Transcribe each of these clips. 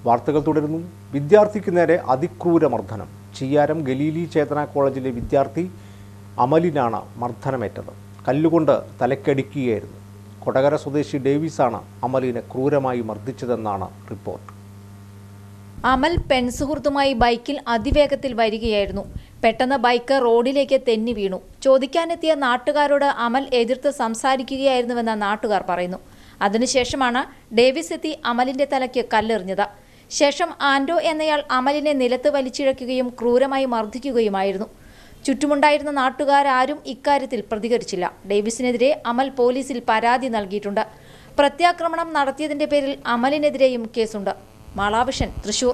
വാർത്തകൾ തുടരുന്നു വിദ്യാർത്ഥിക്ക് നേരെ അതിക്രൂര മർദ്ദനം ചിയാരം ഗലീലി ചേതന കോളേജിലെ വിദ്യാർത്ഥി അമലിനാണ് മർദ്ദനമേറ്റത് കല്ലുകൊണ്ട് തലക്കടിക്കുകയായിരുന്നു കൊടകര സ്വദേശി ഡേവിസാണ് അമലിനെ ക്രൂരമായി മർദ്ദിച്ചതെന്നാണ് റിപ്പോർട്ട് അമൽ പെൺസുഹൃത്തുമായി ബൈക്കിൽ അതിവേഗത്തിൽ വരികയായിരുന്നു പെട്ടെന്ന് ബൈക്ക് റോഡിലേക്ക് തെന്നി വീണു ചോദിക്കാനെത്തിയ നാട്ടുകാരോട് അമൽ എതിർത്ത് സംസാരിക്കുകയായിരുന്നുവെന്ന് നാട്ടുകാർ പറയുന്നു അതിനുശേഷമാണ് ഡേവിസ് എത്തി അമലിന്റെ തലയ്ക്ക് കല്ലെറിഞ്ഞത് ശേഷം ആൻഡോ എന്നയാൾ അമലിനെ നിലത്ത് വലിച്ചിഴയ്ക്കുകയും ക്രൂരമായി മർദ്ദിക്കുകയുമായിരുന്നു ചുറ്റുമുണ്ടായിരുന്ന നാട്ടുകാരാരും ഇക്കാര്യത്തിൽ പ്രതികരിച്ചില്ല ഡേവിസിനെതിരെ അമൽ പോലീസിൽ പരാതി നൽകിയിട്ടുണ്ട് പ്രത്യാക്രമണം നടത്തിയതിന്റെ പേരിൽ അമലിനെതിരെയും കേസുണ്ട് മാളാവിഷൻ തൃശൂർ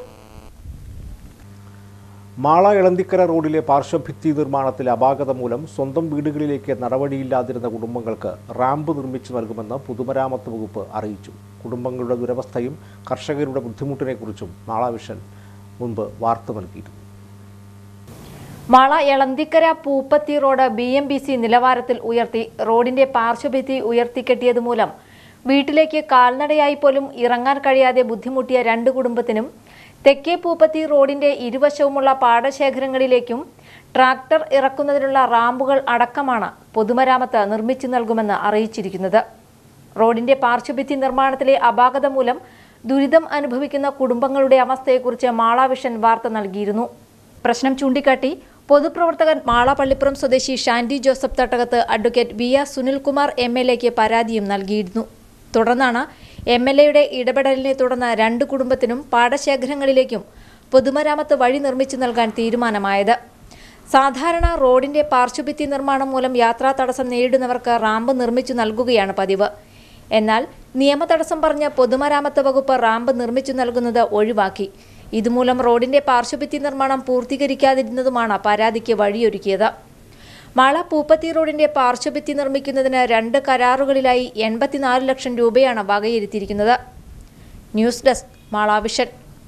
മാള ഇളന്തിക്കര റോഡിലെ പാർശ്വഭിത്തി നിർമ്മാണത്തിലെ അപാകത മൂലം സ്വന്തം വീടുകളിലേക്ക് നടപടിയില്ലാതിരുന്ന കുടുംബങ്ങൾക്ക് റാമ്പ് നിർമ്മിച്ചു നൽകുമെന്ന് പൊതുമരാമത്ത് വകുപ്പ് അറിയിച്ചു കുടുംബങ്ങളുടെ ദുരവസ്ഥയും കർഷകരുടെ ബുദ്ധിമുട്ടിനെക്കുറിച്ചും മാള വിഷൻ മുൻപ് വാർത്ത നൽകിയിരുന്നു Mala Elanthikkara Poopathy road B M B C നിലവാരത്തിൽ ഉയർത്തി റോഡിന്റെ പാർശ്വഭിത്തി ഉയർത്തിക്കെട്ടിയത് മൂലം വീട്ടിലേക്ക് കാൽനടയായി പോലും ഇറങ്ങാൻ കഴിയാതെ ബുദ്ധിമുട്ടിയ രണ്ട് കുടുംബത്തിനും തെക്കേ പൂപ്പത്തി റോഡിന്റെ ഇരുവശവുമുള്ള പാടശേഖരങ്ങളിലേക്കും ട്രാക്ടർ ഇറക്കുന്നതിനുള്ള റാമ്പുകൾ അടക്കമാണ് പൊതുമരാമത്ത് നിർമ്മിച്ചു നൽകുമെന്ന് അറിയിച്ചിരിക്കുന്നത് റോഡിന്റെ പാർശ്വഭിത്തി നിർമ്മാണത്തിലെ അപാകത മൂലം ദുരിതം അനുഭവിക്കുന്ന കുടുംബങ്ങളുടെ അവസ്ഥയെക്കുറിച്ച് മാളാവിഷൻ വാർത്ത നൽകിയിരുന്നു പ്രശ്നം ചൂണ്ടിക്കാട്ടി പൊതുപ്രവർത്തകൻ മാള പള്ളിപ്പുറം സ്വദേശി ഷാൻഡി ജോസഫ് തട്ടകത്ത് advocate V R Sunilkumar M L എക്ക് പരാതിയും നൽകിയിരുന്നു തുടർന്നാണ് എം എൽ എയുടെ ഇടപെടലിനെ തുടർന്ന് രണ്ട് കുടുംബത്തിനും പാടശേഖരങ്ങളിലേക്കും പൊതുമരാമത്ത് വഴി നിർമ്മിച്ചു നൽകാൻ തീരുമാനമായത് സാധാരണ റോഡിന്റെ പാർശ്വഭിത്തി നിർമ്മാണം മൂലം യാത്രാ തടസ്സം നേരിടുന്നവർക്ക് റാമ്പ് നിർമ്മിച്ചു നൽകുകയാണ് പതിവ് എന്നാൽ നിയമതടസ്സം പറഞ്ഞ് പൊതുമരാമത്ത് വകുപ്പ് റാമ്പ് നിർമ്മിച്ചു നൽകുന്നത് ഒഴിവാക്കി ഇതുമൂലം റോഡിന്റെ പാർശ്വഭിത്തി നിർമ്മാണം പൂർത്തീകരിക്കാതിരുന്നതുമാണ് പരാതിക്ക് വഴിയൊരുക്കിയത് മാള പൂപ്പത്തി റോഡിന്റെ പാർശ്വഭിത്തി നിർമ്മിക്കുന്നതിന് രണ്ട് കരാറുകളിലായി എൺപത്തിനാല് ലക്ഷം രൂപയാണ് വകയിരുത്തിയിരിക്കുന്നത് news desk Mala vision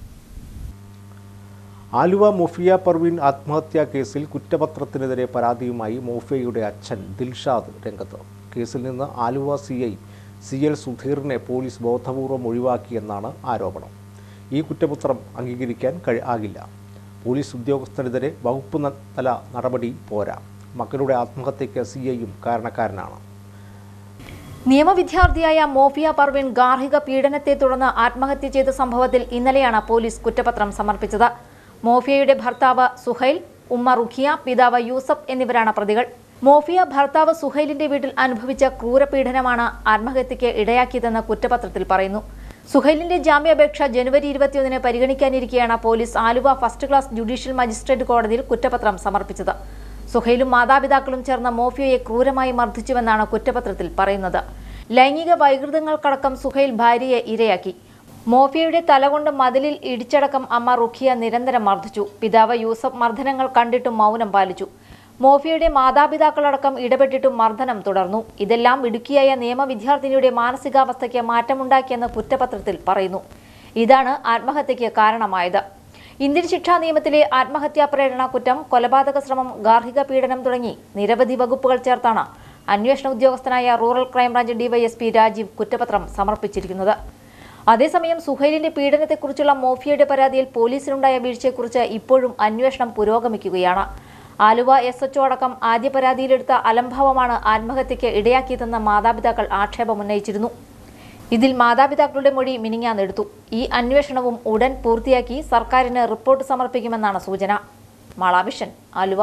Aluva Mofiya Parveen ആത്മഹത്യാ കേസിൽ കുറ്റപത്രത്തിനെതിരെ പരാതിയുമായി മോഫിയയുടെ അച്ഛൻ ദിൽഷാദ് രംഗത്ത് കേസിൽ നിന്ന് Aluva C I C L സുധീറിനെ പോലീസ് ബോധപൂർവം ഒഴിവാക്കിയെന്നാണ് ആരോപണം ഈ കുറ്റപത്രം അംഗീകരിക്കാൻ കഴി ആകില്ല പോലീസ് ഉദ്യോഗസ്ഥനെതിരെ വകുപ്പ് ന- തല നടപടി പോരാ മക്കളുടെ ആത്മഹത്യയ്ക്ക് സി ഐയും കാരണക്കാരനാണ് നിയമവിദ്യാർത്ഥിയായ മോഫിയ പർവീൻ ഗാർഹിക പീഡനത്തെ തുടർന്ന് ആത്മഹത്യ ചെയ്ത സംഭവത്തിൽ ഇന്നലെയാണ് പോലീസ് കുറ്റപത്രം സമർപ്പിച്ചത് മോഫിയയുടെ ഭർത്താവ് സുഹൈൽ ഉമ്മ റുഖിയ പിതാവ് യൂസഫ് എന്നിവരാണ് പ്രതികൾ മോഫിയ ഭർത്താവ് സുഹൈലിന്റെ വീട്ടിൽ അനുഭവിച്ച ക്രൂരപീഡനമാണ് ആത്മഹത്യയ്ക്ക് ഇടയാക്കിയതെന്ന് കുറ്റപത്രത്തിൽ പറയുന്നു സുഹൈലിന്റെ ജാമ്യാപേക്ഷ ജനുവരി ഇരുപത്തിയൊന്നിന് പരിഗണിക്കാനിരിക്കെയാണ് police Aluva first class judicial magistrate കോടതിയിൽ കുറ്റപത്രം സമർപ്പിച്ചത് സുഹൈലും മാതാപിതാക്കളും ചേർന്ന് മോഫിയയെ ക്രൂരമായി മർദ്ദിച്ചുവെന്നാണ് കുറ്റപത്രത്തിൽ പറയുന്നത് ലൈംഗിക വൈകൃതങ്ങൾക്കടക്കം സുഹൈൽ ഭാര്യയെ ഇരയാക്കി മോഫിയയുടെ തലകൊണ്ട് മതിലിൽ ഇടിച്ചടക്കം അമ്മ റുഖിയ നിരന്തരം മർദ്ദിച്ചു പിതാവ് യൂസഫ് മർദ്ദനങ്ങൾ കണ്ടിട്ടും മൗനം പാലിച്ചു മോഫിയയുടെ മാതാപിതാക്കളടക്കം ഇടപെട്ടിട്ടും മർദ്ദനം തുടർന്നു ഇതെല്ലാം ഇടുക്കിയായ നിയമ വിദ്യാർത്ഥിനിയുടെ മാനസികാവസ്ഥയ്ക്ക് മാറ്റമുണ്ടാക്കിയെന്ന് കുറ്റപത്രത്തിൽ പറയുന്നു ഇതാണ് ആത്മഹത്യയ്ക്ക് കാരണമായത് ഇന്ത്യൻ ശിക്ഷാ നിയമത്തിലെ ആത്മഹത്യാ പ്രേരണ കുറ്റം കൊലപാതക ശ്രമം ഗാർഹിക പീഡനം തുടങ്ങി നിരവധി വകുപ്പുകൾ ചേർത്താണ് അന്വേഷണ ഉദ്യോഗസ്ഥനായ റൂറൽ ക്രൈംബ്രാഞ്ച് ഡിവൈഎസ്പി രാജീവ് കുറ്റപത്രം സമർപ്പിച്ചിരിക്കുന്നത് അതേസമയം സുഹൈലിന്റെ പീഡനത്തെക്കുറിച്ചുള്ള മോഫിയയുടെ പരാതിയിൽ പോലീസിനുണ്ടായ വീഴ്ചയെക്കുറിച്ച് ഇപ്പോഴും അന്വേഷണം പുരോഗമിക്കുകയാണ് ആലുവ എസ് എച്ച്ഒ അടക്കം ആദ്യ പരാതിയിലെടുത്ത അലംഭാവമാണ് ആത്മഹത്യയ്ക്ക് ഇടയാക്കിയതെന്ന് മാതാപിതാക്കൾ ആക്ഷേപമുന്നയിച്ചിരുന്നു ഇതിൽ മാതാപിതാക്കളുടെ മൊഴി മിനിങ്ങാന്നെടുത്തു ഈ അന്വേഷണവും ഉടൻ പൂർത്തിയാക്കി സർക്കാരിന് റിപ്പോർട്ട് സമർപ്പിക്കുമെന്നാണ് സൂചന മാളാവിഷൻ ആലുവ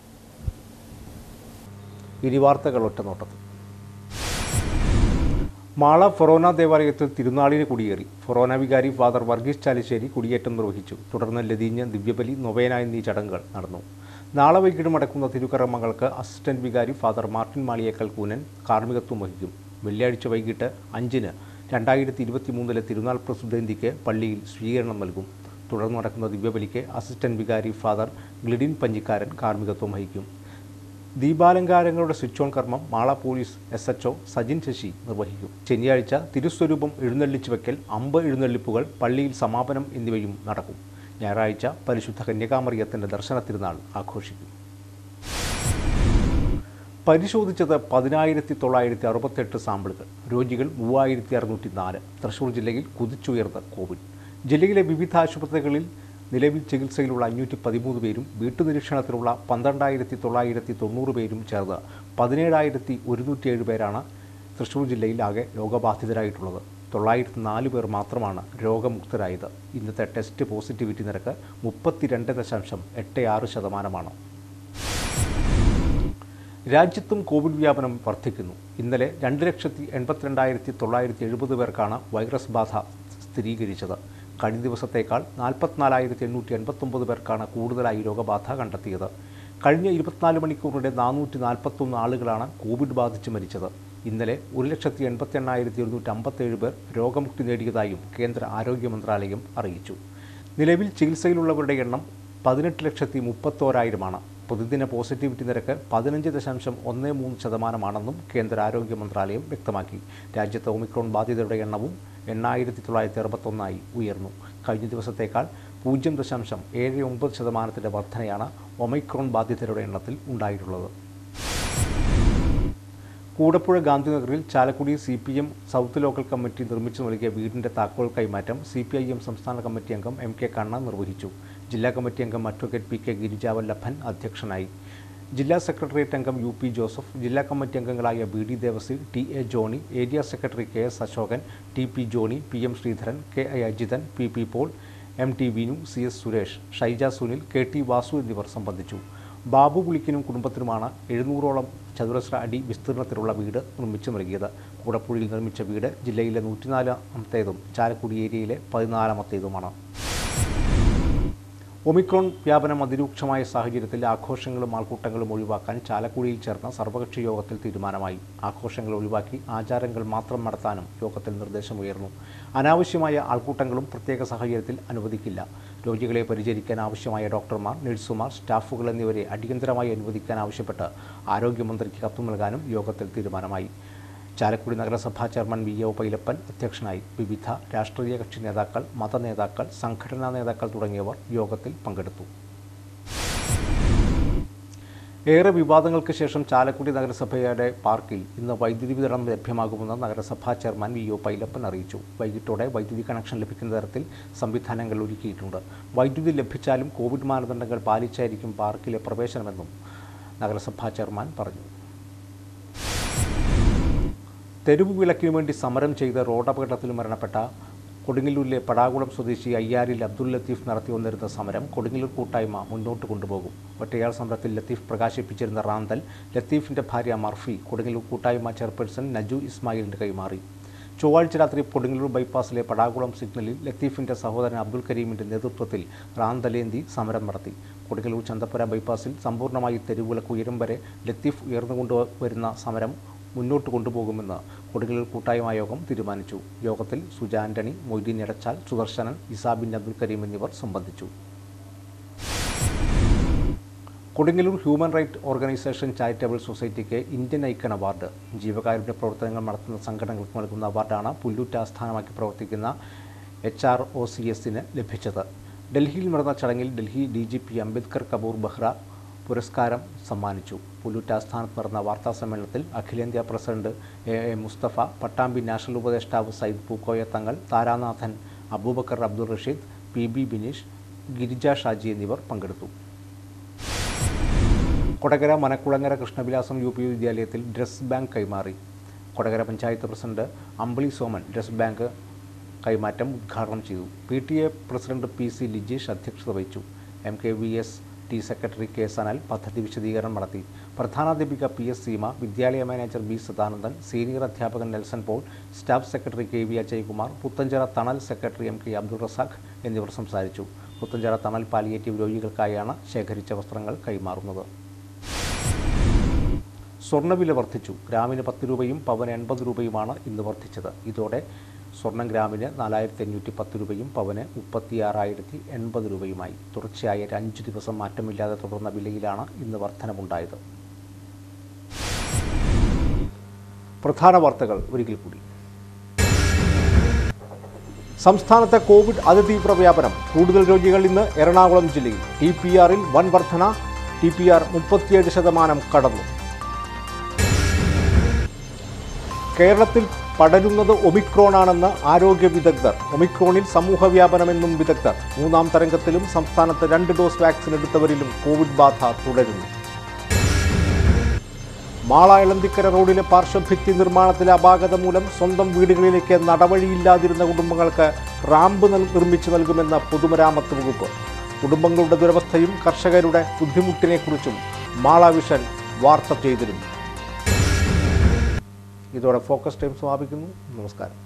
ഇനി വാർത്തകൾ ഒറ്റനോട്ടത്തിൽ മാള ഫൊറോന ദേവാലയത്തിൽ തിരുനാളിന് കുടിയേറി ഫൊറോന വികാരി ഫാദർ വർഗീസ് ചാലിശ്ശേരി കുടിയേറ്റം നിർവഹിച്ചു തുടർന്ന് ലതീഞ്ഞ് ദിവ്യബലി നൊവേന എന്നീ ചടങ്ങുകൾ നടന്നു നാളെ വൈകിട്ട് നടക്കുന്ന തിരുക്കർമ്മങ്ങൾക്ക് അസിസ്റ്റന്റ് വികാരി ഫാദർ മാർട്ടിൻ മാളിയേക്കൽ കൂനൻ കാർമ്മികത്വം വഹിക്കും വെള്ളിയാഴ്ച വൈകിട്ട് അഞ്ചിന് രണ്ടായിരത്തി ഇരുപത്തി മൂന്നിലെ തിരുനാൾ പ്രസിദ്ധന്തിക്ക് പള്ളിയിൽ സ്വീകരണം നൽകും തുടർന്ന് നടക്കുന്ന ദിവ്യബലിക്ക് അസിസ്റ്റന്റ് വികാരി ഫാദർ ഗ്ലിഡിൻ പഞ്ഞിക്കാരൻ കാർമ്മികത്വം വഹിക്കും ദീപാലങ്കാരങ്ങളുടെ സ്വിച്ച് ഓൺ കർമ്മം Mala police S H Sajin Sasi നിർവഹിക്കും ശനിയാഴ്ച തിരുസ്വരൂപം എഴുന്നള്ളിച്ചു വെക്കൽ അമ്പ് എഴുന്നള്ളിപ്പുകൾ പള്ളിയിൽ സമാപനം എന്നിവയും നടക്കും ഞായറാഴ്ച പരിശുദ്ധ കന്യകാമറിയത്തിൻ്റെ ദർശന തിരുനാൾ ആഘോഷിക്കും പരിശോധിച്ചത് പതിനായിരത്തി തൊള്ളായിരത്തി അറുപത്തെട്ട് സാമ്പിളുകൾ രോഗികൾ മൂവായിരത്തി അറുന്നൂറ്റി നാല് തൃശൂർ ജില്ലയിൽ കുതിച്ചുയർന്ന കോവിഡ് ജില്ലയിലെ വിവിധ ആശുപത്രികളിൽ നിലവിൽ ചികിത്സയിലുള്ള അഞ്ഞൂറ്റി പതിമൂന്ന് പേരും വീട്ടുനിരീക്ഷണത്തിലുള്ള പന്ത്രണ്ടായിരത്തി തൊള്ളായിരത്തി തൊണ്ണൂറ് പേരും ചേർന്ന് പതിനേഴായിരത്തി ഒരുന്നൂറ്റിയേഴ് പേരാണ് തൃശ്ശൂർ ജില്ലയിൽ ആകെ രോഗബാധിതരായിട്ടുള്ളത് തൊള്ളായിരത്തി നാല് പേർ മാത്രമാണ് രോഗമുക്തരായത് ഇന്നത്തെ ടെസ്റ്റ് പോസിറ്റിവിറ്റി നിരക്ക് മുപ്പത്തിരണ്ട് ദശാംശം എട്ട് ആറ് ശതമാനമാണ് രാജ്യത്തും കോവിഡ് വ്യാപനം വർദ്ധിക്കുന്നു ഇന്നലെ രണ്ട് ലക്ഷത്തി എൺപത്തിരണ്ടായിരത്തി തൊള്ളായിരത്തി എഴുപത് പേർക്കാണ് വൈറസ് ബാധ സ്ഥിരീകരിച്ചത് കഴിഞ്ഞ ദിവസത്തേക്കാൾ നാൽപ്പത്തിനാലായിരത്തി എണ്ണൂറ്റി എൺപത്തൊമ്പത് പേർക്കാണ് കൂടുതലായി രോഗബാധ കണ്ടെത്തിയത് കഴിഞ്ഞ ഇരുപത്തിനാല് മണിക്കൂറിനിടെ നാനൂറ്റി നാൽപ്പത്തൊന്ന് ആളുകളാണ് കോവിഡ് ബാധിച്ച് മരിച്ചത് ഇന്നലെ ഒരു ലക്ഷത്തി എൺപത്തി എണ്ണായിരത്തി ഒരുന്നൂറ്റി അമ്പത്തേഴ് പേർ രോഗമുക്തി നേടിയതായും കേന്ദ്ര ആരോഗ്യ മന്ത്രാലയം അറിയിച്ചു നിലവിൽ ചികിത്സയിലുള്ളവരുടെ എണ്ണം പതിനെട്ട് ലക്ഷത്തി മുപ്പത്തോരായിരമാണ് പ്രതിദിന പോസിറ്റിവിറ്റി നിരക്ക് പതിനഞ്ച് ദശാംശം ഒന്ന് മൂന്ന് ശതമാനമാണെന്നും കേന്ദ്ര ആരോഗ്യ മന്ത്രാലയം വ്യക്തമാക്കി രാജ്യത്ത് ഒമിക്രോൺ ബാധിതരുടെ എണ്ണവും എണ്ണായിരത്തി തൊള്ളായിരത്തി അറുപത്തൊന്നായി ഉയർന്നു കഴിഞ്ഞ ദിവസത്തേക്കാൾ പൂജ്യം ദശാംശം ഏഴ് ഒമ്പത് ശതമാനത്തിൻ്റെ വർധനയാണ് ഒമൈക്രോൺ ബാധിതരുടെ എണ്ണത്തിൽ ഉണ്ടായിട്ടുള്ളത് കൂടപ്പുഴ ഗാന്ധിനഗറിൽ Chalakudy C P M south local committee നിർമ്മിച്ചു നൽകിയ വീടിന്റെ താക്കോൽ കൈമാറ്റം സി പി ഐ എം സംസ്ഥാന കമ്മിറ്റി അംഗം എം കെ കണ്ണ നിർവഹിച്ചു ജില്ലാ കമ്മിറ്റി അംഗം അഡ്വക്കേറ്റ് പി കെ ഗിരിജാവല്ലഭൻ അധ്യക്ഷനായി ജില്ലാ സെക്രട്ടേറിയറ്റ് അംഗം യു പി ജോസഫ് ജില്ലാ കമ്മിറ്റി അംഗങ്ങളായ B D Devasy T A Johny area secretary K S Ashokan T P Johny P M Sreedharan K I Ajithan P P Paul M T Vinu C S Suresh Shaija Sunil K T Vasu എന്നിവർ സംബന്ധിച്ചു ബാബു പുളിക്കിനും കുടുംബത്തിനുമാണ് എഴുന്നൂറോളം ചതുരശ്ര അടി വിസ്തീർണത്തിലുള്ള വീട് നിർമ്മിച്ചു നൽകിയത് കൂടപ്പുഴയിൽ നിർമ്മിച്ച വീട് ജില്ലയിലെ നൂറ്റിനാലാമത്തേതും ചാലക്കുടി ഏരിയയിലെ പതിനാലാമത്തേതുമാണ് ഒമിക്രോൺ വ്യാപനം അതിരൂക്ഷമായ സാഹചര്യത്തിൽ ആഘോഷങ്ങളും ആൾക്കൂട്ടങ്ങളും ഒഴിവാക്കാൻ ചാലക്കുടിയിൽ ചേർന്ന സർവകക്ഷി യോഗത്തിൽ തീരുമാനമായി ആഘോഷങ്ങൾ ഒഴിവാക്കി ആചാരങ്ങൾ മാത്രം നടത്താനും യോഗത്തിൽ നിർദ്ദേശമുയർന്നു അനാവശ്യമായ ആൾക്കൂട്ടങ്ങളും പ്രത്യേക സാഹചര്യത്തിൽ അനുവദിക്കില്ല രോഗികളെ പരിചരിക്കാൻ ആവശ്യമായ ഡോക്ടർമാർ നഴ്സുമാർ സ്റ്റാഫുകൾ എന്നിവരെ അടിയന്തരമായി അനുവദിക്കാൻ ആവശ്യപ്പെട്ട് ആരോഗ്യമന്ത്രിക്ക് കത്ത് നൽകാനും യോഗത്തിൽ തീരുമാനമായി ചാലക്കുടി നഗരസഭാ ചെയർമാൻ വി ഒ പൈലപ്പൻ അധ്യക്ഷനായി വിവിധ രാഷ്ട്രീയ കക്ഷി നേതാക്കൾ മതനേതാക്കൾ സംഘടനാ നേതാക്കൾ തുടങ്ങിയവർ യോഗത്തിൽ പങ്കെടുത്തു ഏറെ വിവാദങ്ങൾക്ക് ശേഷം ചാലക്കുടി നഗരസഭയുടെ പാർക്കിൽ ഇന്ന് വൈദ്യുതി വിതരണം ലഭ്യമാകുമെന്ന് നഗരസഭാ ചെയർമാൻ വി ഒ പൈലപ്പൻ അറിയിച്ചു വൈകിട്ടോടെ വൈദ്യുതി കണക്ഷൻ ലഭിക്കുന്ന തരത്തിൽ സംവിധാനങ്ങൾ ഒരുക്കിയിട്ടുണ്ട് വൈദ്യുതി ലഭിച്ചാലും കോവിഡ് മാനദണ്ഡങ്ങൾ പാലിച്ചായിരിക്കും പാർക്കിലെ പ്രവേശനമെന്നും നഗരസഭാ ചെയർമാൻ പറഞ്ഞു തെരുവ് വിളക്കിനു വേണ്ടി സമരം ചെയ്ത് റോഡപകടത്തിൽ മരണപ്പെട്ട കൊടുങ്ങല്ലൂരിലെ പടാകുളം സ്വദേശി അയ്യാരിൽ അബ്ദുൽ ലത്തീഫ് നടത്തി വന്നിരുന്ന സമരം കൊടുങ്ങല്ലൂർ കൂട്ടായ്മ മുന്നോട്ട് കൊണ്ടുപോകും ഒറ്റയാൾ സമരത്തിൽ ലത്തീഫ് പ്രകാശിപ്പിച്ചിരുന്ന റാന്തൽ ലത്തീഫിൻ്റെ ഭാര്യ മർഫി കൊടുങ്ങല്ലൂർ കൂട്ടായ്മ ചെയർപേഴ്സൺ നജു ഇസ്മായിലിൻ്റെ കൈമാറി ചൊവ്വാഴ്ച രാത്രി കൊടുങ്ങല്ലൂർ ബൈപ്പാസിലെ പടാകുളം സിഗ്നലിൽ ലത്തീഫിൻ്റെ സഹോദരൻ അബ്ദുൽ കരീമിൻ്റെ നേതൃത്വത്തിൽ റാന്തലേന്തി സമരം നടത്തി കൊടുങ്ങല്ലൂർ ചന്തപ്പുര ബൈപ്പാസിൽ സമ്പൂർണ്ണമായി തെരുവിളക്ക് ഉയരും വരെ ലത്തീഫ് ഉയർന്നുകൊണ്ടുവരുന്ന സമരം മുന്നോട്ട് കൊണ്ടുപോകുമെന്ന് കൊടുങ്ങല്ലൂർ കൂട്ടായ്മ യോഗം തീരുമാനിച്ചു യോഗത്തിൽ സുജാൻ്റണി മൊയ്തീൻ എടച്ചാൽ സുദർശനൻ ഇസാബിൻ അബ്ദുൽ കരീം എന്നിവർ സംബന്ധിച്ചു Kodungallur human right organisation charitable സൊസൈറ്റിക്ക് ഇന്ത്യൻ ഐക്കൺ അവാർഡ് ജീവകാരുണ്യ പ്രവർത്തനങ്ങൾ നടത്തുന്ന സംഘടനകൾക്ക് നൽകുന്ന അവാർഡാണ് പുല്ലൂറ്റ് ആസ്ഥാനമാക്കി പ്രവർത്തിക്കുന്ന എച്ച് ആർ ഒ സി എസിന് ലഭിച്ചത് ഡൽഹിയിൽ നടന്ന ചടങ്ങിൽ Delhi D G P Ambedkar Kapoor Behra പുരസ്കാരം സമ്മാനിച്ചു പുല്ലൂറ്റ് ആസ്ഥാനത്ത് നടന്ന വാർത്താ സമ്മേളനത്തിൽ അഖിലേന്ത്യാ president A A Musthafa Pattambi national ഉപദേഷ്ടാവ് സയ്യിദ് പൂക്കോയ തങ്ങൾ താരാനാഥൻ അബൂബക്കർ അബ്ദുൾ റഷീദ് പി ബി ബിനീഷ് ഗിരിജ ഷാജി എന്നിവർ പങ്കെടുത്തു കൊടകര മനക്കുളങ്ങര കൃഷ്ണവിലാസം യു പി വിദ്യാലയത്തിൽ ഡ്രസ് ബാങ്ക് കൈമാറി Kodakara panchayat president Ambili Soman dress bank കൈമാറ്റം ഉദ്ഘാടനം ചെയ്തു P T A president P C Lijeesh അധ്യക്ഷത വഹിച്ചു M K V S T secretary K Sanal പദ്ധതി വിശദീകരണം നടത്തി പ്രധാനാധ്യാപിക പി എസ് സീമ വിദ്യാലയ മാനേജർ ബി സദാനന്ദൻ സീനിയർ അധ്യാപകൻ Nelson Paul staff secretary K V Ajaykumar Puthenchira Thanal secretary M K Abdul Razak എന്നിവർ സംസാരിച്ചു പുത്തഞ്ചിറ തണൽ പാലിയേറ്റീവ് രോഗികൾക്കായാണ് ശേഖരിച്ച വസ്ത്രങ്ങൾ കൈമാറുന്നത് സ്വർണ്ണവില വർദ്ധിച്ചു ഗ്രാമിന് പത്ത് രൂപയും പവന് എൺപത് രൂപയുമാണ് ഇന്ന് വർദ്ധിച്ചത് ഇതോടെ സ്വർണം ഗ്രാമിന് നാലായിരത്തി അഞ്ഞൂറ്റി പത്ത് രൂപയും പവന് മുപ്പത്തിയാറായിരത്തി എൺപത് രൂപയുമായി തുടർച്ചയായ ഒരു അഞ്ച് ദിവസം മാറ്റമില്ലാതെ തുടർന്ന വിലയിലാണ് ഇന്ന് വർധനമുണ്ടായത് പ്രധാന വാർത്തകൾ ഒരിക്കൽ കൂടി സംസ്ഥാനത്തെ കോവിഡ് അതിതീവ്ര വ്യാപനം കൂടുതൽ രോഗികൾ ഇന്ന് എറണാകുളം ജില്ലയിൽ ടി പി ആറിൽ വൻ വർധന ടി പി ആർ മുപ്പത്തിയേഴ് ശതമാനം കടന്നു കേരളത്തിൽ പടരുന്നത് ഒമിക്രോൺ ആണെന്ന് ആരോഗ്യ വിദഗ്ധർ ഒമിക്രോണിൽ സമൂഹ വ്യാപനമെന്നും വിദഗ്ധർ മൂന്നാം തരംഗത്തിലും സംസ്ഥാനത്ത് രണ്ട് ഡോസ് വാക്സിൻ എടുത്തവരിലും കോവിഡ് ബാധ തുടരുന്നു മാള ഇളന്തിക്കര റോഡിലെ പാർശ്വഭിത്തി നിർമ്മാണത്തിലെ അപാകത മൂലം സ്വന്തം വീടുകളിലേക്ക് നടവഴിയില്ലാതിരുന്ന കുടുംബങ്ങൾക്ക് റാമ്പ് നൽ- നിർമ്മിച്ചു നൽകുമെന്ന പൊതുമരാമത്ത് വകുപ്പ് കുടുംബങ്ങളുടെ ദുരവസ്ഥയും കർഷകരുടെ ബുദ്ധിമുട്ടിനെക്കുറിച്ചും മാള വിഷൻ വാർത്ത ചെയ്തിരുന്നു ഇതോടെ ഫോക്കസ് ടൈം സമാപിക്കുന്നു നമസ്കാരം